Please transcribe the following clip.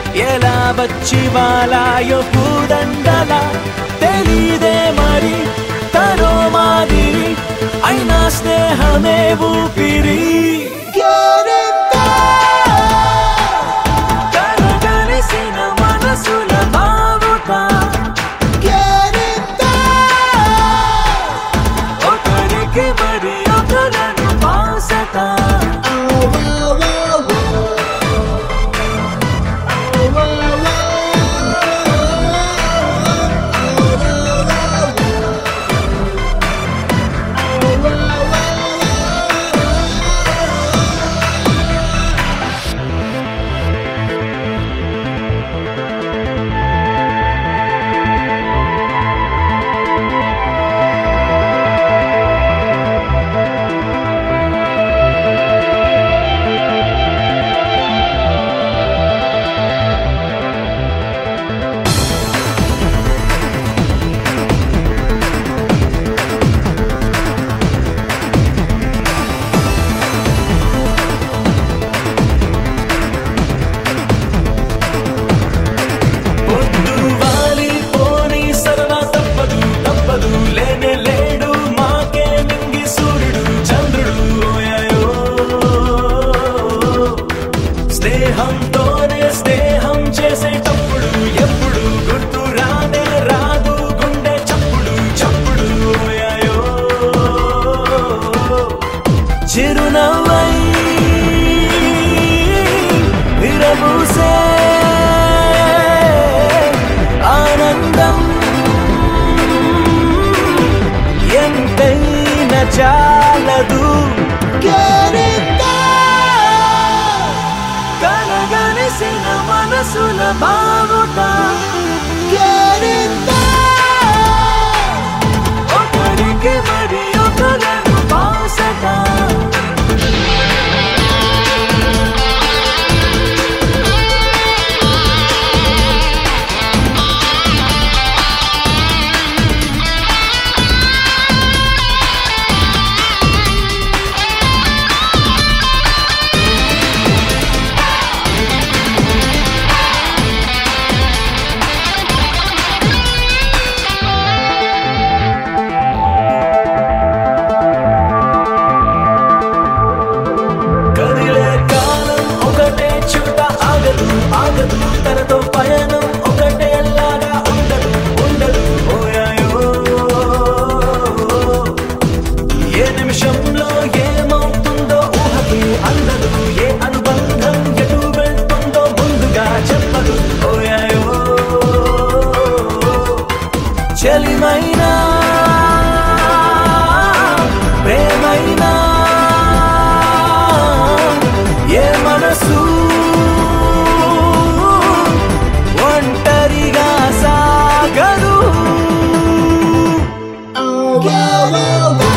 ఎలా వచ్చి వాలాయో పూదండల తెలీదే మరి తనో మాదిరి అయినా స్నేహమే ఊపిరి కలగలిసిన మనసుల బావుట ఒకరికి మరి ఒకరను పాసట పొద్దు వాలి పోని సరదా తప్పదు తప్పదు లేనే లేడు మాకే మింగి సూర్యుడు చంద్రుడు ఓయాయో స్నేహంతోనే స్నేహం చేసేటప్పుడు ఎప్పుడు గుర్తు రానే రాదు గుండె చప్పుడు చప్పుడు ఓయాయో చిరునవ్వై విరబూసే ఆనందం ఎంతైన చాలదు కలగలిసిన మనసుల బావుట ఒకరికి మరి ఒకరను పాసట కదిలే కాలం ఒకటే చోట ఆగదు ఆగదు తనతో పయనం ఒకటే లాగా ఉండదు ఉండదు ఓయాయో ఏ నిమిషంలో ఏమవుతుందో ఊహకు అందదు ఏ అనుబంధం ఎటు వెళ్తుందో ముందుగా చెప్పదు ఓయాయో చలిమైనా ప్రేమైనా ఏ మనసు ఒంటరిగా సాగదు Oh,